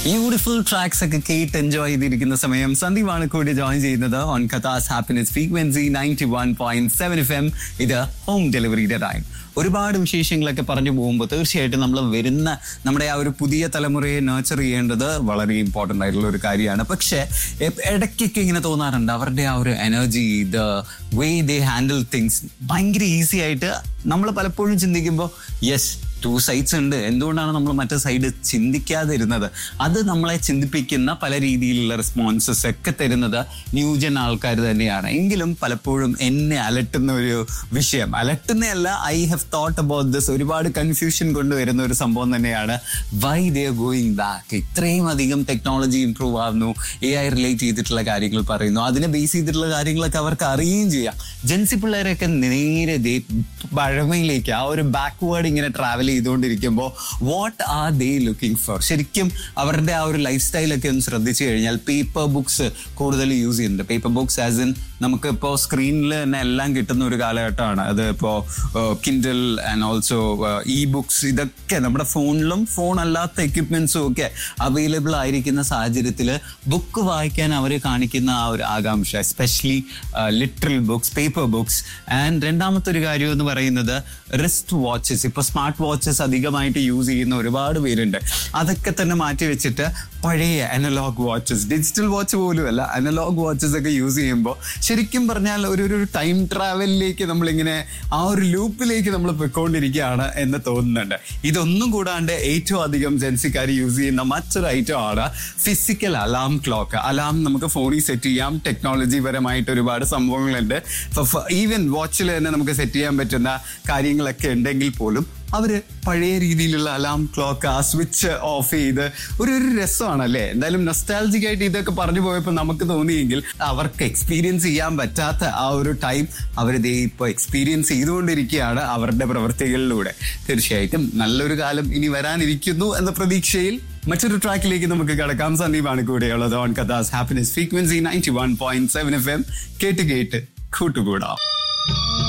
beautiful tracks ഒക്കെ കേട്ട് enjoy ചെയ്തിരിക്കുന്ന സമയം സന്ദീപാണ് കൂടി ജോയിൻ ചെയ്യുന്നത് on Kathas happiness frequency ninety one point seven F M ഇത് ഹോം ഡെലിവറിയുടെ ടൈം ഒരുപാട് വിശേഷങ്ങളൊക്കെ പറഞ്ഞു പോകുമ്പോൾ തീർച്ചയായിട്ടും നമ്മൾ വരുന്ന നമ്മുടെ ആ ഒരു പുതിയ തലമുറയെ നേർച്ചർ ചെയ്യേണ്ടത് വളരെ ഇമ്പോർട്ടൻ്റ് ആയിട്ടുള്ള ഒരു കാര്യമാണ് പക്ഷേ എപ്- ഇടയ്ക്കൊക്കെ ഇങ്ങനെ തോന്നാറുണ്ട് അവരുടെ ആ ഒരു energy the way they handle things ഭയങ്കര ഈസി ആയിട്ട് നമ്മൾ പലപ്പോഴും ചിന്തിക്കുമ്പോൾ യെസ് ടു സൈഡ്സ് ഉണ്ട് എന്തുകൊണ്ടാണ് നമ്മൾ മറ്റേ സൈഡ് ചിന്തിക്കാതെ ഇരുന്നത് അത് നമ്മളെ ചിന്തിപ്പിക്കുന്ന പല രീതിയിലുള്ള റെസ്പോൺസസ് ഒക്കെ തരുന്നത് ന്യൂജൻ ആൾക്കാർ തന്നെയാണ് എങ്കിലും പലപ്പോഴും എന്നെ അലട്ടുന്ന ഒരു വിഷയം അലട്ടുന്നതല്ല I have thought about this ഒരുപാട് കൺഫ്യൂഷൻ കൊണ്ടുവരുന്ന ഒരു സംഭവം തന്നെയാണ് വൈ ദേ ഗോയിങ് ബാക്ക് ഇത്രയും അധികം ടെക്നോളജി ഇംപ്രൂവ് ആവുന്നു എ ഐ റിലേറ്റ് ചെയ്തിട്ടുള്ള കാര്യങ്ങൾ പറയുന്നു അതിനെ ബേസ് ചെയ്തിട്ടുള്ള കാര്യങ്ങളൊക്കെ അവർക്ക് അറിയുകയും ചെയ്യാം ജെൻസി പിള്ളേരൊക്കെ നേരെ ദേ പഴമയിലേക്ക് ആ ഒരു ബാക്ക്വേർഡ് ഇങ്ങനെ ട്രാവൽ ചെയ്തുകൊണ്ടിരിക്കുമ്പോൾ what are they looking for ശരിക്കും അവരുടെ ആ ഒരു ലൈഫ് സ്റ്റൈലൊക്കെ ഒന്ന് ശ്രദ്ധിച്ചു കഴിഞ്ഞാൽ പേപ്പർ ബുക്സ് കൂടുതൽ യൂസ് ചെയ്യുന്നുണ്ട് പേപ്പർ ബുക്സ് ആസ് ഇൻ നമുക്ക് ഇപ്പോൾ സ്ക്രീനിൽ തന്നെ എല്ലാം കിട്ടുന്ന ഒരു കാലഘട്ടമാണ് അത് ഇപ്പോൾ Kindle and also e books ഇതൊക്കെ നമ്മുടെ ഫോണിലും ഫോൺ അല്ലാത്ത എക്യുപ്മെന്റ്സും ഒക്കെ അവൈലബിൾ ആയിരിക്കുന്ന സാഹചര്യത്തിൽ ബുക്ക് വായിക്കാൻ അവർ കാണിക്കുന്ന ആ ഒരു ആകാംക്ഷ especially literal books paper books and രണ്ടാമത്തെ ഒരു കാര്യം എന്ന് പറയുന്നത് റിസ്റ്റ് വാച്ചസ് ഇപ്പോൾ സ്മാർട്ട് വാച്ചസ് അധികമായിട്ട് യൂസ് ചെയ്യുന്ന ഒരുപാട് പേരുണ്ട് അതൊക്കെ തന്നെ മാറ്റി വെച്ചിട്ട് പഴയ അനലോഗ് വാച്ചസ് ഡിജിറ്റൽ വാച്ച് പോലും അല്ല അനലോഗ് വാച്ചസ് ഒക്കെ യൂസ് ചെയ്യുമ്പോൾ ശരിക്കും പറഞ്ഞാൽ ഒരു ഒരു ടൈം ട്രാവലിലേക്ക് നമ്മളിങ്ങനെ ആ ഒരു ലൂപ്പിലേക്ക് നമ്മൾ പൊയ്ക്കൊണ്ടിരിക്കുകയാണ് എന്ന് തോന്നുന്നുണ്ട് ഇതൊന്നും കൂടാണ്ട് ഏറ്റവും അധികം ജൻസിക്കാർ യൂസ് ചെയ്യുന്ന മറ്റൊരു ഐറ്റം ആണ് ഫിസിക്കൽ അലാം ക്ലോക്ക് അലാം നമുക്ക് ഫോണിൽ സെറ്റ് ചെയ്യാം ടെക്നോളജി പരമായിട്ട് ഒരുപാട് സംഭവങ്ങളുണ്ട് ഈവൻ വാച്ചിൽ തന്നെ നമുക്ക് സെറ്റ് ചെയ്യാൻ പറ്റുന്ന കാര്യങ്ങളൊക്കെ ഉണ്ടെങ്കിൽ പോലും അവര് പഴയ രീതിയിലുള്ള അലാം ക്ലോക്ക് ആ സ്വിച്ച് ഓഫ് ചെയ്ത് ഒരു ഒരു രസമാണ് അല്ലേ എന്തായാലും നൊസ്റ്റാലജിക് ആയിട്ട് ഇതൊക്കെ പറഞ്ഞു പോയപ്പോൾ നമുക്ക് തോന്നിയെങ്കിൽ അവർക്ക് എക്സ്പീരിയൻസ് ചെയ്യാൻ പറ്റാത്ത ആ ഒരു ടൈം അവർ ദേ ഇപ്പോൾ എക്സ്പീരിയൻസ് ചെയ്തുകൊണ്ടിരിക്കുകയാണ് അവരുടെ പ്രവൃത്തികളിലൂടെ തീർച്ചയായിട്ടും നല്ലൊരു കാലം ഇനി വരാനിരിക്കുന്നു എന്ന പ്രതീക്ഷയിൽ മറ്റൊരു ട്രാക്കിലേക്ക് നമുക്ക് കടക്കാം സന്ദീപാണ് കൂടെയുള്ളത് on Kathas happiness frequency ninety one point seven F M കേട്ട് കേട്ട് കൂട്ടുകൂടാം